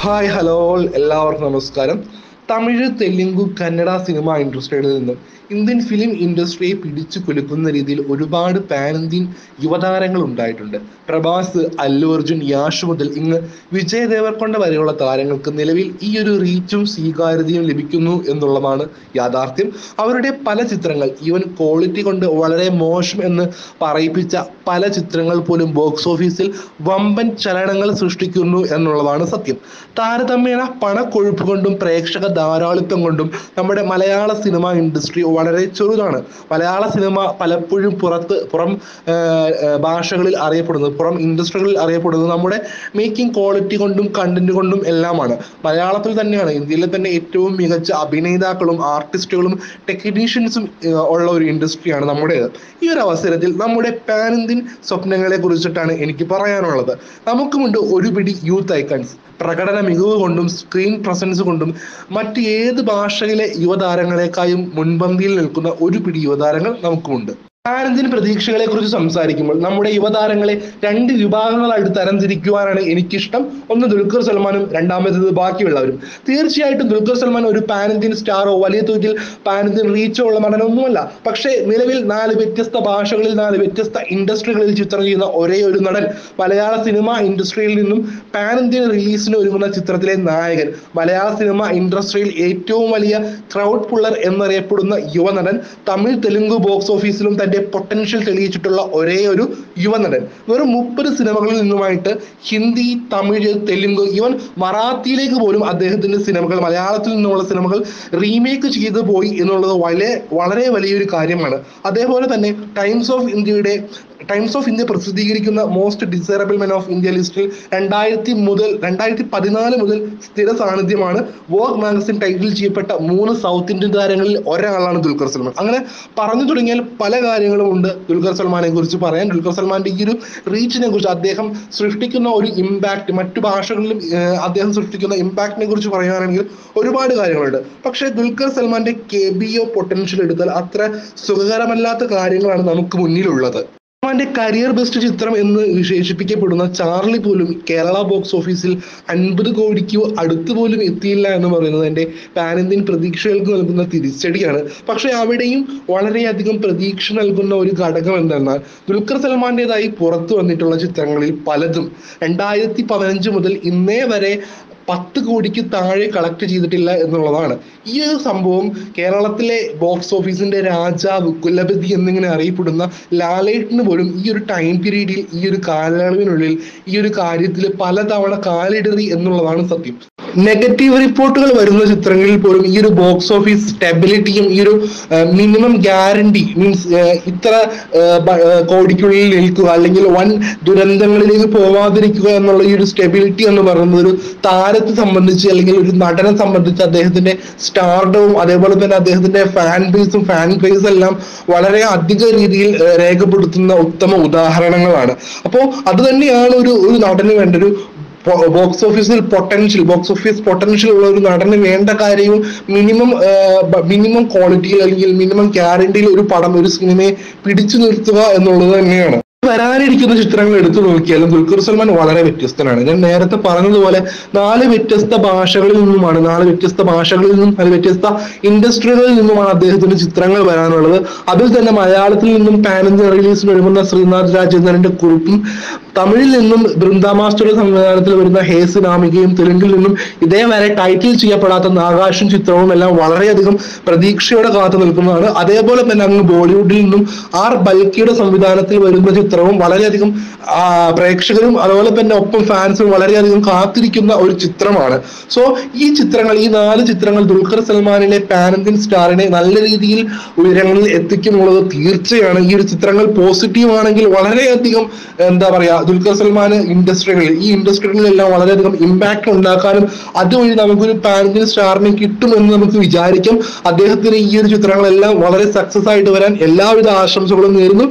hi hello എല്ലാവർക്കും നമസ്കാരം Tamil Telugu Kannada cinema ഇൻഡസ്ട്രിയിൽ നിന്നും ഇന്ത്യൻ ഫിലിം ഇൻഡസ്ട്രിയെ പിടിച്ചു കുലുക്കുന്ന രീതിയിൽ ഒരുപാട് പാൻ ഇന്ത്യൻ യുവതാരങ്ങൾ ഉണ്ടായിട്ടുണ്ട് പ്രഭാസ് അല്ലു അർജുൻ യാഷ് മുതൽ ഇങ്ങ് വിജയ് ദേവർക്കൊണ്ട വരെയുള്ള താരങ്ങൾക്ക് നിലവിൽ ഈ ഒരു റീച്ചും സ്വീകാര്യതയും ലഭിക്കുന്നു എന്നുള്ളതാണ് യാഥാർത്ഥ്യം അവരുടെ പല ചിത്രങ്ങൾ ഈവൻ ക്വാളിറ്റി കൊണ്ട് വളരെ മോശം എന്ന് പറയിപ്പിച്ച പല ചിത്രങ്ങൾ പോലും ബോക്സ് ഓഫീസിൽ വമ്പൻ ചലനങ്ങൾ സൃഷ്ടിക്കുന്നു എന്നുള്ളതാണ് സത്യം താരതമ്യേന പണക്കൊഴുപ്പ് കൊണ്ടും പ്രേക്ഷക ധാരാളിത്തം കൊണ്ടും നമ്മുടെ മലയാള സിനിമ ഇൻഡസ്ട്രി വളരെ ചെറുതാണ് മലയാള സിനിമ പലപ്പോഴും പുറത്ത് പുറം ആ, ആ, ഭാഷകളിൽ അറിയപ്പെടുന്നത് പുറം ഇൻഡസ്ട്രികളിൽ അറിയപ്പെടുന്നത് നമ്മുടെ മേക്കിംഗ് ക്വാളിറ്റി കൊണ്ടും കണ്ടന്റ് കൊണ്ടും എല്ലാമാണ് മലയാളത്തിൽ തന്നെയാണ് ഇന്ത്യയിലെ തന്നെ ഏറ്റവും മികച്ച അഭിനേതാക്കളും ആർട്ടിസ്റ്റുകളും ടെക്നീഷ്യൻസും ഉള്ള ഒരു ഇൻഡസ്ട്രിയാണ് നമ്മുടേത് ഈ ഒരു അവസരത്തിൽ നമ്മുടെ പാൻ ഇന്ത്യൻ സ്വപ്നങ്ങളെ കുറിച്ചിട്ടാണ് എനിക്ക് പറയാനുള്ളത് നമുക്കുമുണ്ട് ഒരു പിടി യൂത്ത് ഐക്കൺസ് പ്രകടന മികവ് കൊണ്ടും സ്ക്രീൻ പ്രസൻസ് കൊണ്ടും മറ്റ് ഏത് ഭാഷയിലെ യുവതാരങ്ങളെക്കായും മുൻപന്തിയിൽ നിൽക്കുന്ന ഒരു പിടി യുവതാരങ്ങൾ നമുക്കുമുണ്ട് ഭാരതിന് പ്രതീക്ഷകളെ കുറിച്ച് സംസാരിക്കുമ്പോൾ നമ്മുടെ യുവതാരങ്ങളെ രണ്ട് വിഭാഗങ്ങളായിട്ട് തരംതിരിക്കുവാനാണ് എനിക്കിഷ്ടം ഒന്ന് ദുൽഖർ സൽമാനും രണ്ടാമത്തേത് ബാക്കിയുള്ളവരും തീർച്ചയായിട്ടും ദുൽഖർ സൽമാൻ ഒരു പാൻ ഇന്ത്യൻ സ്റ്റാറോ വലിയ തോതിൽ പാൻ ഇന്ത്യൻ റീച്ചോ ഉള്ള നടനൊന്നുമല്ല പക്ഷേ നിലവിൽ നാല് വ്യത്യസ്ത ഭാഷകളിൽ നാല് വ്യത്യസ്ത ഇൻഡസ്ട്രികളിൽ ചിത്രം ചെയ്യുന്ന ഒരേ ഒരു നടൻ മലയാള സിനിമ ഇൻഡസ്ട്രിയിൽ നിന്നും പാൻ ഇന്ത്യൻ റിലീസിന് ഒരുങ്ങുന്ന ചിത്രത്തിലെ നായകൻ മലയാള സിനിമ ഇൻഡസ്ട്രിയിൽ ഏറ്റവും വലിയ ക്രൗഡ് പുള്ളർ എന്നറിയപ്പെടുന്ന യുവനടൻ തമിഴ് തെലുങ്ക് ബോക്സ് ഓഫീസിലും തന്റെ പൊട്ടൻഷ്യൽ തെളിയിച്ചിട്ടുള്ള ഒരേ ഒരു യുവനടൻ വെറും മുപ്പത് സിനിമകളിൽ നിന്നുമായിട്ട് ഹിന്ദി തമിഴ് തെലുങ്ക് ഈവൻ മറാത്തിയിലേക്ക് പോലും അദ്ദേഹത്തിന്റെ സിനിമകൾ മലയാളത്തിൽ നിന്നുള്ള സിനിമകൾ റീമേക്ക് ചെയ്തു പോയി എന്നുള്ളത് വളരെ വളരെ വലിയൊരു കാര്യമാണ് അതേപോലെ തന്നെ ടൈംസ് ഓഫ് ഇന്ത്യയുടെ ടൈംസ് ഓഫ് ഇന്ത്യ പ്രസിദ്ധീകരിക്കുന്ന most desirable men of India ലിസ്റ്റിൽ രണ്ടായിരത്തി മുതൽ രണ്ടായിരത്തി പതിനാല് മുതൽ സ്ഥിര സാന്നിധ്യമാണ് വോഗ് മാഗസിൻ ടൈറ്റിൽ ചെയ്യപ്പെട്ട മൂന്ന് സൗത്ത് ഇന്ത്യൻ താരങ്ങളിൽ ഒരാളാണ് ദുൽഖർ സൽമാൻ അങ്ങനെ പറഞ്ഞു തുടങ്ങിയാൽ പല കാര്യങ്ങളും ഉണ്ട് ദുൽഖർ സൽമാനെ കുറിച്ച് പറയാൻ ദുൽഖർ സൽമാന്റെ ഈ ഒരു റീച്ചിനെ കുറിച്ച് അദ്ദേഹം സൃഷ്ടിക്കുന്ന ഒരു ഇമ്പാക്ട് മറ്റു ഭാഷകളിലും ഏർ, അദ്ദേഹം സൃഷ്ടിക്കുന്ന ഇമ്പാക്റ്റിനെ കുറിച്ച് പറയുകയാണെങ്കിൽ ഒരുപാട് കാര്യങ്ങളുണ്ട് പക്ഷേ ദുൽഖർ സൽമാന്റെ കെ ബി ഒ പൊട്ടൻഷ്യൽ എടുത്താൽ അത്ര സുഖകരമല്ലാത്ത കാര്യങ്ങളാണ് നമുക്ക് മുന്നിലുള്ളത് അവന്റെ കരിയർ ബെസ്റ്റ് ചിത്രം എന്ന് വിശേഷിപ്പിക്കപ്പെടുന്ന ചാർലി പോലും കേരള ബോക്സ് ഓഫീസിൽ അൻപത് കോടിക്ക് അടുത്ത് പോലും എത്തിയില്ല എന്ന് പറയുന്നത് എൻ്റെ പാൻ ഇന്ത്യൻ പ്രതീക്ഷകൾക്ക് നൽകുന്ന തിരിച്ചടിയാണ് പക്ഷെ അവിടെയും വളരെയധികം പ്രതീക്ഷ നൽകുന്ന ഒരു ഘടകം എന്തെന്നാൽ ദുൽഖർ സൽമാന്റേതായി പുറത്തു വന്നിട്ടുള്ള ചിത്രങ്ങളിൽ പലതും രണ്ടായിരത്തി പതിനഞ്ച് മുതൽ ഇന്നേ വരെ പത്ത് കോടിക്ക് താഴെ കളക്ട് ചെയ്തിട്ടില്ല എന്നുള്ളതാണ് ഈ ഒരു സംഭവം കേരളത്തിലെ ബോക്സ് ഓഫീസിന്റെ രാജാവ് കുലപതി എന്നിങ്ങനെ അറിയപ്പെടുന്ന ലാലേട്ടിന് പോലും ഈ ഒരു ടൈം പീരീഡിൽ ഈ ഒരു കാലയളവിനുള്ളിൽ ഈ ഒരു കാര്യത്തിൽ പലതവണ കാലിടറി എന്നുള്ളതാണ് സത്യം നെഗറ്റീവ് റിപ്പോർട്ടുകൾ വരുന്ന ചിത്രങ്ങളിൽ പോലും ഈ ഒരു ബോക്സ് ഓഫീസ് സ്റ്റെബിലിറ്റിയും ഈ ഒരു മിനിമം ഗ്യാരണ്ടി മീൻസ് ഇത്ര ആ, ബ- ആ, കോടിക്കുള്ളിൽ നിൽക്കുക അല്ലെങ്കിൽ വൻ ദുരന്തങ്ങളിലേക്ക് പോവാതിരിക്കുക എന്നുള്ള ഈ ഒരു സ്റ്റെബിലിറ്റി എന്ന് പറയുന്നത് ഒരു താരത്തെ സംബന്ധിച്ച് അല്ലെങ്കിൽ ഒരു നടനെ സംബന്ധിച്ച് അദ്ദേഹത്തിന്റെ സ്റ്റാർഡവും അതേപോലെ തന്നെ അദ്ദേഹത്തിന്റെ ഫാൻ ബേസും ഫാൻ ബേസ് എല്ലാം വളരെ അധിക രീതിയിൽ ആ, രേഖപ്പെടുത്തുന്ന ഉത്തമ ഉദാഹരണങ്ങളാണ് അപ്പോൾ അത് തന്നെയാണ് ഒരു ഒരു നടന് വേണ്ട ഒരു ബോക്സ് ഓഫീസിൽ പൊട്ടൻഷ്യൽ ബോക്സ് ഓഫീസ് പൊട്ടൻഷ്യൽ ഉള്ള ഒരു നടന് വേണ്ട കാര്യവും മിനിമം മിനിമം ക്വാളിറ്റിയിൽ അല്ലെങ്കിൽ മിനിമം ഗ്യാരണ്ടിയിൽ ഒരു പടം ഒരു സിനിമയെ പിടിച്ചു നിർത്തുക എന്നുള്ളത് തന്നെയാണ് വരാനിരിക്കുന്ന ചിത്രങ്ങൾ എടുത്തു നോക്കിയാലും ദുൽഖർ സൽമാൻ വളരെ വ്യത്യസ്തനാണ് ഞാൻ നേരത്തെ പറഞ്ഞതുപോലെ നാല് വ്യത്യസ്ത ഭാഷകളിൽ നിന്നുമാണ് നാല് വ്യത്യസ്ത ഭാഷകളിൽ നിന്നും നാല് വ്യത്യസ്ത ഇൻഡസ്ട്രികളിൽ നിന്നുമാണ് അദ്ദേഹത്തിന്റെ ചിത്രങ്ങൾ വരാനുള്ളത് അതിൽ തന്നെ മലയാളത്തിൽ നിന്നും പാൻ ഇന്ത്യ റിലീസിന് ഒരുങ്ങുന്ന ശ്രീനാഥ് രാജേന്ദ്രന്റെ കുറിപ്പും തമിഴിൽ നിന്നും ബൃന്ദ മാസ്റ്ററുടെ സംവിധാനത്തിൽ വരുന്ന ഹേസ് നാമികയും തെലുങ്കിൽ നിന്നും ഇതേവരെ ടൈറ്റിൽ ചെയ്യപ്പെടാത്ത നാഗാഷൻ ചിത്രവും എല്ലാം വളരെയധികം പ്രതീക്ഷയോടെ കാത്തു നിൽക്കുന്നതാണ് അതേപോലെ തന്നെ അങ്ങ് ബോളിവുഡിൽ നിന്നും ആർ ബൽക്കിയുടെ സംവിധാനത്തിൽ വരുന്ന ചിത്രവും വളരെയധികം ആ, പ്രേക്ഷകരും അതുപോലെ തന്നെ ഒപ്പം ഫാൻസും വളരെയധികം കാത്തിരിക്കുന്ന ഒരു ചിത്രമാണ് സോ ഈ ചിത്രങ്ങൾ ഈ നാല് ചിത്രങ്ങൾ ദുൽഖർ സൽമാനിലെ പാൻ ഇന്ത്യൻ സ്റ്റാറിനെ നല്ല രീതിയിൽ ഉയരങ്ങളിൽ എത്തിക്കുന്നുള്ളത് തീർച്ചയാണ് ഈ ഒരു ചിത്രങ്ങൾ പോസിറ്റീവ് ആണെങ്കിൽ വളരെയധികം എന്താ പറയാ ദുൽഖർ സൽമാൻ ഇൻഡസ്ട്രികളിൽ ഈ ഇൻഡസ്ട്രികളിലെല്ലാം വളരെയധികം ഇമ്പാക്ട് ഉണ്ടാക്കാനും അതുവഴി നമുക്കൊരു പാൻ ഇന്ത്യൻ സ്റ്റാറിനെ കിട്ടുമെന്ന് നമുക്ക് വിചാരിക്കാം അദ്ദേഹത്തിന് ഈ ഒരു ചിത്രങ്ങളെല്ലാം വളരെ സക്സസ് ആയിട്ട് വരാൻ എല്ലാവിധ ആശംസകളും നേരുന്നു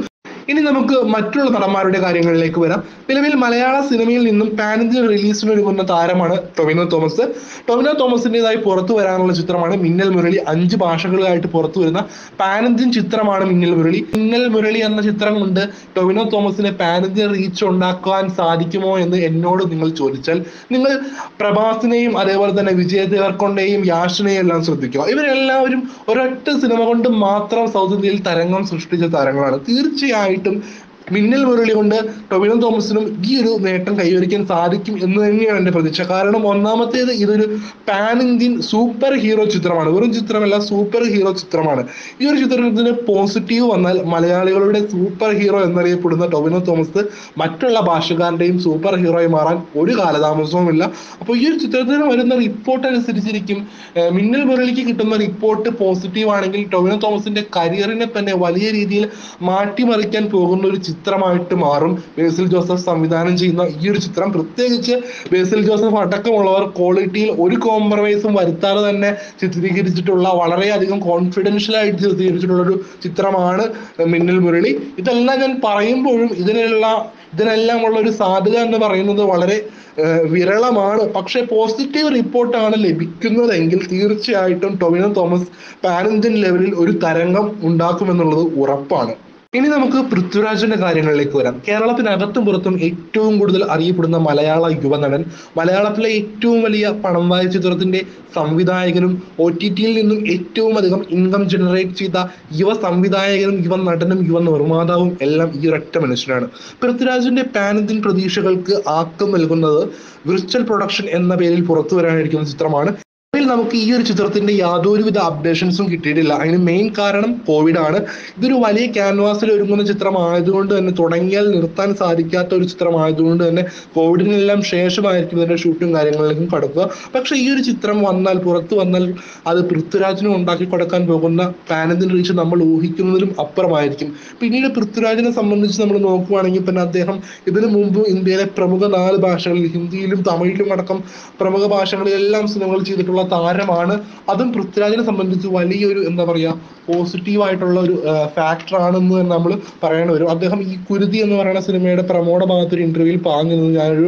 ഇനി നമുക്ക് മറ്റുള്ള നടന്മാരുടെ കാര്യങ്ങളിലേക്ക് വരാം നിലവിൽ മലയാള സിനിമയിൽ നിന്നും പാൻ ഇന്ത്യൻ റിലീസിന് ഒരുങ്ങുന്ന താരമാണ് ടൊവിനോ തോമസ് ടൊവിനോ തോമസിൻ്റെതായി പുറത്തു വരാനുള്ള ചിത്രമാണ് മിന്നൽ മുരളി അഞ്ച് ഭാഷകളിലായിട്ട് പുറത്തു വരുന്ന പാൻ ഇന്ത്യൻ ചിത്രമാണ് മിന്നൽ മുരളി മിന്നൽ മുരളി എന്ന ചിത്രം കൊണ്ട് ടൊവിനോ തോമസിന് പാൻ ഇന്ത്യൻ റീച്ച് ഉണ്ടാക്കാൻ സാധിക്കുമോ എന്ന് എന്നോട് നിങ്ങൾ ചോദിച്ചാൽ നിങ്ങൾ പ്രഭാസിനെയും അതേപോലെ തന്നെ വിജയ് ദേവർക്കൊണ്ടേയും യാഷിനെയും എല്ലാം ശ്രദ്ധിക്കുക ഇവരെല്ലാവരും ഒരൊറ്റ സിനിമ കൊണ്ട് മാത്രം സൗത്ത് ഇന്ത്യയിൽ തരംഗം സൃഷ്ടിച്ച താരങ്ങളാണ് തീർച്ചയായിട്ടും മിന്നൽ മുരളി കൊണ്ട് ടൊവിനോ തോമസിനും ഈ ഒരു നേട്ടം കൈവരിക്കാൻ സാധിക്കും എന്ന് തന്നെയാണ് എൻ്റെ പ്രതീക്ഷ കാരണം ഒന്നാമത്തേത് ഇതൊരു പാൻ ഇന്ത്യൻ സൂപ്പർ ഹീറോ ചിത്രമാണ് വെറും ചിത്രമല്ല സൂപ്പർ ഹീറോ ചിത്രമാണ് ഈ ഒരു ചിത്രത്തിന് പോസിറ്റീവ് വന്നാൽ മലയാളികളുടെ സൂപ്പർ ഹീറോ എന്നറിയപ്പെടുന്ന ടൊവിനോ തോമസ് മറ്റുള്ള ഭാഷക്കാരുടെയും സൂപ്പർ ഹീറോയി മാറാൻ ഒരു കാലതാമസവുമില്ല അപ്പോൾ ഈ ഒരു ചിത്രത്തിന് വരുന്ന റിപ്പോർട്ട് അനുസരിച്ചിരിക്കും ഏർ മിന്നൽ മുരളിക്ക് കിട്ടുന്ന റിപ്പോർട്ട് പോസിറ്റീവ് ആണെങ്കിൽ ടൊവിനോ തോമസിന്റെ കരിയറിനെ തന്നെ വലിയ രീതിയിൽ മാറ്റിമറിക്കാൻ പോകുന്ന ഒരു ചിത്രമായിട്ട് മാറും ബേസിൽ ജോസഫ് സംവിധാനം ചെയ്യുന്ന ഈ ഒരു ചിത്രം പ്രത്യേകിച്ച് ബേസിൽ ജോസഫ് അടക്കമുള്ളവർ ക്വാളിറ്റിയിൽ ഒരു കോംപ്രമൈസും വരുത്താതെ തന്നെ ചിത്രീകരിച്ചിട്ടുള്ള വളരെയധികം കോൺഫിഡൻഷ്യൽ ആയിട്ട് ചിത്രീകരിച്ചിട്ടുള്ള ഒരു ചിത്രമാണ് മിന്നൽ മുരളി ഇതെല്ലാം ഞാൻ പറയുമ്പോഴും ഇതിനുള്ള ഇതിനെല്ലാം ഉള്ള ഒരു സാധ്യത എന്ന് പറയുന്നത് വളരെ ഏഹ് വിരളമാണ് പക്ഷെ പോസിറ്റീവ് റിപ്പോർട്ടാണ് ലഭിക്കുന്നതെങ്കിൽ തീർച്ചയായിട്ടും ടൊവിനോ തോമസ് പാൻ ഇന്ത്യൻ ലെവലിൽ ഒരു തരംഗം ഉണ്ടാക്കുമെന്നുള്ളത് ഉറപ്പാണ് ഇനി നമുക്ക് പൃഥ്വിരാജിന്റെ കാര്യങ്ങളിലേക്ക് വരാം കേരളത്തിനകത്തും പുറത്തും ഏറ്റവും കൂടുതൽ അറിയപ്പെടുന്ന മലയാള യുവനടൻ മലയാളത്തിലെ ഏറ്റവും വലിയ പണം വായ ചിത്രത്തിന്റെ സംവിധായകനും ഒ ടി ടിയിൽ നിന്നും ഏറ്റവും അധികം ഇൻകം ജനറേറ്റ് ചെയ്ത യുവ സംവിധായകനും യുവ നടനും യുവ നിർമ്മാതാവും എല്ലാം ഈ ഒരൊറ്റ മനുഷ്യനാണ് പൃഥ്വിരാജിന്റെ പാൻ ഇന്ത്യൻ പ്രതീക്ഷകൾക്ക് ആക്കം നൽകുന്നത് വിർച്വൽ പ്രൊഡക്ഷൻ എന്ന പേരിൽ പുറത്തു വരാനിരിക്കുന്ന ചിത്രമാണ് ഇതിൽ നമുക്ക് ഈ ഒരു ചിത്രത്തിന്റെ യാതൊരുവിധ അപ്ഡേഷൻസും കിട്ടിയിട്ടില്ല അതിന് മെയിൻ കാരണം കോവിഡ് ആണ് ഇതൊരു വലിയ ക്യാൻവാസിൽ ഒരുങ്ങുന്ന ചിത്രമായതുകൊണ്ട് തന്നെ തുടങ്ങിയാൽ നിർത്താൻ സാധിക്കാത്ത ഒരു ചിത്രമായതുകൊണ്ട് തന്നെ കോവിഡിനെല്ലാം ശേഷമായിരിക്കും ഇതിന്റെ ഷൂട്ടും കാര്യങ്ങളിലേക്കും കടക്കുക പക്ഷെ ഈ ഒരു ചിത്രം വന്നാൽ പുറത്തു വന്നാൽ അത് പൃഥ്വിരാജിനും ഉണ്ടാക്കി കൊടുക്കാൻ പോകുന്ന പാനന്തിൻ റീച്ച് നമ്മൾ ഊഹിക്കുന്നതിലും അപ്പുറമായിരിക്കും പിന്നീട് പൃഥ്വിരാജിനെ സംബന്ധിച്ച് നമ്മൾ നോക്കുകയാണെങ്കിൽ പിന്നെ അദ്ദേഹം ഇതിനു മുമ്പ് ഇന്ത്യയിലെ പ്രമുഖ നാല് ഭാഷകളിൽ ഹിന്ദിയിലും തമിഴിലും അടക്കം പ്രമുഖ ഭാഷകളിലെല്ലാം സിനിമകൾ ചെയ്തിട്ടുള്ള താരമാണ് അതും പൃഥ്വിരാജിനെ സംബന്ധിച്ച് വലിയൊരു എന്താ പറയാ പോസിറ്റീവ് ആയിട്ടുള്ള ഒരു ഫാക്ടർ ആണെന്ന് തന്നെ നമ്മൾ പറയേണ്ടി വരും അദ്ദേഹം ഈ കുരുതി എന്ന് പറയുന്ന സിനിമയുടെ പ്രമോടെ ഭാഗത്ത് ഒരു ഇന്റർവ്യൂവിൽ പറഞ്ഞത് ഞാനൊരു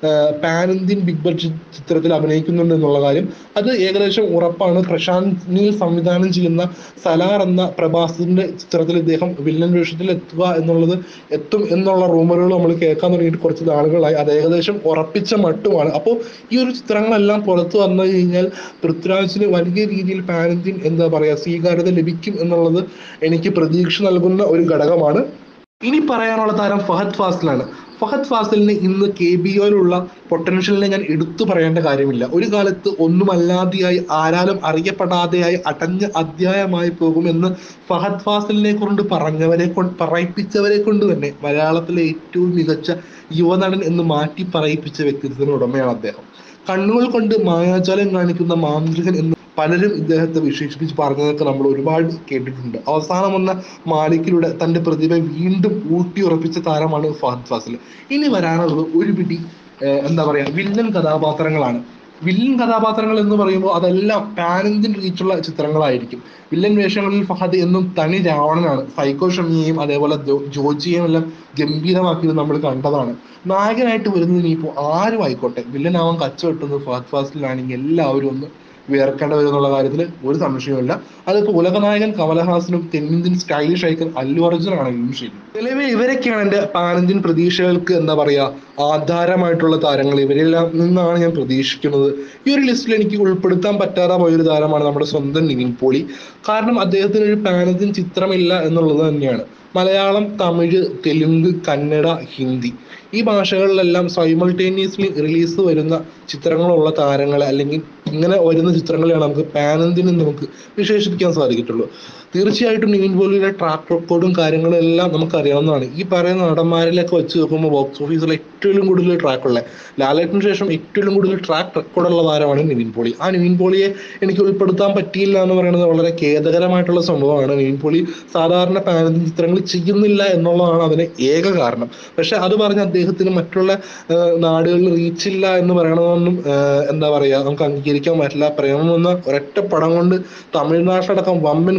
പാൻ ഇന്ത്യൻ ബിഗ് ബഡ്ജറ്റ് ചിത്രത്തിൽ അഭിനയിക്കുന്നുണ്ട് എന്നുള്ള കാര്യം അത് ഏകദേശം ഉറപ്പാണ് പ്രശാന്ത് നീൽ സംവിധാനം ചെയ്യുന്ന സലാർ എന്ന പ്രഭാസിന്റെ ചിത്രത്തിൽ ഇദ്ദേഹം വില്ലൻ വേഷത്തിൽ എത്തുക എന്നുള്ളത് എത്തും എന്നുള്ള റൂമറുകൾ നമ്മൾ കേൾക്കാൻ തുടങ്ങിയിട്ട് കുറച്ച് നാളുകളായി അത് ഏകദേശം ഉറപ്പിച്ച മട്ടുമാണ് അപ്പോൾ ഈ ഒരു ചിത്രങ്ങളെല്ലാം പുറത്തു വന്നു കഴിഞ്ഞാൽ പൃഥ്വിരാജിന് വലിയ രീതിയിൽ പാൻ ഇന്ത്യൻ എന്താ പറയാ സ്വീകാര്യത ലഭിക്കും എന്നുള്ളത് എനിക്ക് പ്രതീക്ഷ നൽകുന്ന ഒരു ഘടകമാണ് ഇനി പറയാനുള്ള താരം ഫഹദ് ഫാസിലാണ് ഫഹദ് ഫാസിലിന് ഇന്ന് കെ ബി ഒയിലുള്ള പൊട്ടൻഷ്യലിനെ ഞാൻ എടുത്തു പറയേണ്ട കാര്യമില്ല ഒരു കാലത്ത് ഒന്നുമല്ലാതെയായി ആരാലും അറിയപ്പെടാതെയായി അടഞ്ഞ അധ്യായമായി പോകുമെന്ന് ഫഹദ് ഫാസിലിനെ കൊണ്ട് പറഞ്ഞവരെ കൊണ്ട് പറയിപ്പിച്ചവരെ കൊണ്ട് തന്നെ മലയാളത്തിലെ ഏറ്റവും മികച്ച യുവനടൻ എന്ന് മാറ്റി പറയിപ്പിച്ച വ്യക്തിത്വത്തിന് ഉടമയാണ് അദ്ദേഹം കണ്ണുകൾ കൊണ്ട് മായാജാലം കാണിക്കുന്ന മാന്ത്രികൻ എന്ന് പലരും ഇദ്ദേഹത്തെ വിശേഷിപ്പിച്ച് പറഞ്ഞതൊക്കെ നമ്മൾ ഒരുപാട് കേട്ടിട്ടുണ്ട് അവസാനം വന്ന മാലിക്കിലൂടെ തന്റെ പ്രതിഭ വീണ്ടും ഊട്ടി ഉറപ്പിച്ച താരമാണ് ഫഹദ് ഫാസിൽ ഇനി വരാനുള്ളത് ഒരു പിടി ഏർ എന്താ പറയാ വില്ലൻ കഥാപാത്രങ്ങളാണ് വില്ലൻ കഥാപാത്രങ്ങൾ എന്ന് പറയുമ്പോൾ അതെല്ലാം പാൻ ഇന്ത്യൻ റീച്ചുള്ള ചിത്രങ്ങളായിരിക്കും വില്ലൻ വേഷങ്ങളിൽ ഫഹദ് എന്നും തനി രാവണനാണ് സൈക്കോ ഷമിയെയും അതേപോലെ ജോ- ജോജിയെയും എല്ലാം ഗംഭീരമാക്കിയത് നമ്മൾ കണ്ടതാണ് നായകനായിട്ട് വരുന്നത് ഇനിയിപ്പോൾ ആരും ആയിക്കോട്ടെ വില്ലനാവാൻ കച്ചവെട്ടുന്നത് ഫഹദ് ഫാസിലാണെങ്കിൽ എല്ലാവരും ഒന്ന് വിയർക്കേണ്ടി വരും എന്നുള്ള കാര്യത്തിൽ ഒരു സംശയവുമില്ല അതിപ്പോൾ ഉലകനായകൻ കമലഹാസനും തെന്നിന്ത്യൻ സ്റ്റൈലിഷ് ഐക്കൺ അല്ലു അർജുൻ ആണെങ്കിലും ശരി നിലവിൽ ഇവരൊക്കെയാണ് എൻ്റെ പാനന്ത്യൻ പ്രതീക്ഷകൾക്ക് എന്താ പറയാ ആധാരമായിട്ടുള്ള താരങ്ങൾ ഇവരെല്ലാം നിന്നാണ് ഞാൻ പ്രതീക്ഷിക്കുന്നത് ഈ ഒരു ലിസ്റ്റിൽ എനിക്ക് ഉൾപ്പെടുത്താൻ പറ്റാതെ പോയൊരു താരമാണ് നമ്മുടെ സ്വന്തം നിവിൻ പോളി കാരണം അദ്ദേഹത്തിന് ഒരു പാനന്ത്യൻ ചിത്രമില്ല എന്നുള്ളത് തന്നെയാണ് മലയാളം തമിഴ് തെലുങ്ക് കന്നഡ ഹിന്ദി ഈ ഭാഷകളിലെല്ലാം സൈമൾട്ടേനിയസ്ലി റിലീസ് വരുന്ന ചിത്രങ്ങളുള്ള താരങ്ങളെ അല്ലെങ്കിൽ ഇങ്ങനെ വരുന്ന ചിത്രങ്ങളെയാണ് നമുക്ക് പാനന്തിന് നമുക്ക് വിശേഷിപ്പിക്കാൻ സാധിക്കത്തുള്ളൂ തീർച്ചയായിട്ടും നിവിൻ പോളിയുടെ ട്രാക്ക് റെക്കോർഡും കാര്യങ്ങളും എല്ലാം നമുക്ക് അറിയാവുന്നതാണ് ഈ പറയുന്ന നടന്മാരിലൊക്കെ വെച്ച് നോക്കുമ്പോൾ ബോക്സ് ഓഫീസിൽ ഏറ്റവും കൂടുതൽ ട്രാക്ക് ഉള്ള ലാലേട്ടിന് ശേഷം ഏറ്റവും കൂടുതൽ ട്രാക്ക് റെക്കോർഡുള്ള താരമാണ് നിവിൻ പോളി ആ നിവിൻ പോളിയെ എനിക്ക് ഉൾപ്പെടുത്താൻ പറ്റിയില്ല എന്ന് പറയുന്നത് വളരെ ഖേദകരമായിട്ടുള്ള സംഭവമാണ് നിവിൻ പോളി സാധാരണ പാനന്തിൻ ചിത്രങ്ങൾ ചെയ്യുന്നില്ല എന്നുള്ളതാണ് അതിന് ഏക കാരണം പക്ഷെ അത് പറഞ്ഞ് അദ്ദേഹത്തിന് മറ്റുള്ള ആ, നാടുകളിൽ റീച്ച് ഇല്ല എന്ന് പറയണമെന്നും ആ, എന്താ പറയാ നമുക്ക് അംഗീകരിക്കാൻ പറ്റില്ല പ്രേമം എന്ന ഒരൊറ്റ പടം കൊണ്ട് തമിഴ്നാട്ടിലടക്കം വമ്പൻ ക്രേസ്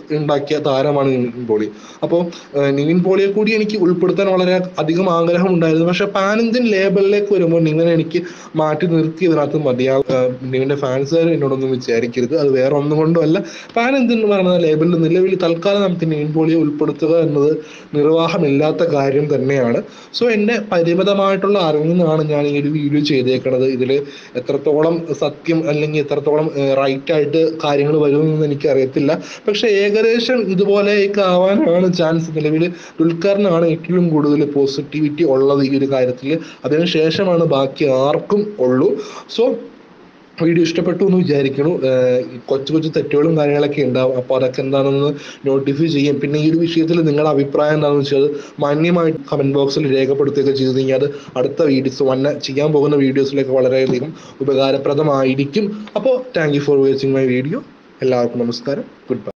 ഉണ്ടാക്കിയ താരമാണ് നിവിൻ പോളി അപ്പോൾ നിവിൻ പോളിയെ കൂടി എനിക്ക് ഉൾപ്പെടുത്താൻ വളരെ അധികം ആഗ്രഹം ഉണ്ടായിരുന്നു പക്ഷെ പാൻ ഇന്ത്യൻ ലേബലിലേക്ക് വരുമ്പോൾ നിവിനെ എനിക്ക് മാറ്റി നിർത്തിയതിനകത്ത് മതിയാവും നിവിന്റെ ഫാൻസുകാർ എന്നോടൊന്നും വിചാരിക്കരുത് അത് വേറെ ഒന്നും കൊണ്ടും അല്ല പാൻ ഇന്ത്യൻ എന്ന് പറയുന്ന ലേബലിൽ നിലവിൽ തൽക്കാലം നമുക്ക് നിവിൻ പോളിയെ ഉൾപ്പെടുത്തുക എന്നത് നിർവാഹമില്ലാത്ത കാര്യം തന്നെയാണ് സോ എൻ്റെ പരിമിതമായിട്ടുള്ള അറിവിൽ നിന്നാണ് ഞാൻ ഈ ഒരു വീഡിയോ ചെയ്തേക്കുന്നത് ഇതിൽ എത്രത്തോളം സത്യം അല്ലെങ്കിൽ എത്രത്തോളം റൈറ്റ് ആയിട്ട് കാര്യങ്ങൾ വരുമെന്ന് എനിക്ക് അറിയത്തില്ല പക്ഷെ ഏകദേശം ഇതുപോലെയൊക്കെ ആവാനാണ് ചാൻസ് നിലവിൽ ദുൽഖറിനാണ് ഏറ്റവും കൂടുതൽ പോസിറ്റിവിറ്റി ഉള്ളത് ഈ ഒരു കാര്യത്തിൽ അതിനുശേഷമാണ് ബാക്കി ആർക്കും ഉള്ളൂ സോ വീഡിയോ ഇഷ്ടപ്പെട്ടു എന്ന് വിചാരിക്കുന്നു കൊച്ചു കൊച്ചു തെറ്റുകളും കാര്യങ്ങളൊക്കെ ഉണ്ടാവും അപ്പോൾ അതൊക്കെ എന്താണെന്ന് നോട്ടിഫൈ ചെയ്യും പിന്നെ ഈ ഒരു വിഷയത്തിൽ നിങ്ങളുടെ അഭിപ്രായം എന്താണെന്ന് വെച്ചാൽ മാന്യമായിട്ട് കമന്റ് ബോക്സിൽ രേഖപ്പെടുത്തുകയൊക്കെ ചെയ്ത് കഴിഞ്ഞാൽ അത് അടുത്ത വീഡിയോസ് വന്ന ചെയ്യാൻ പോകുന്ന വീഡിയോസിലേക്ക് വളരെയധികം ഉപകാരപ്രദമായിരിക്കും അപ്പോൾ thank you for watching my video എല്ലാവർക്കും നമസ്കാരം ഗുഡ് ബൈ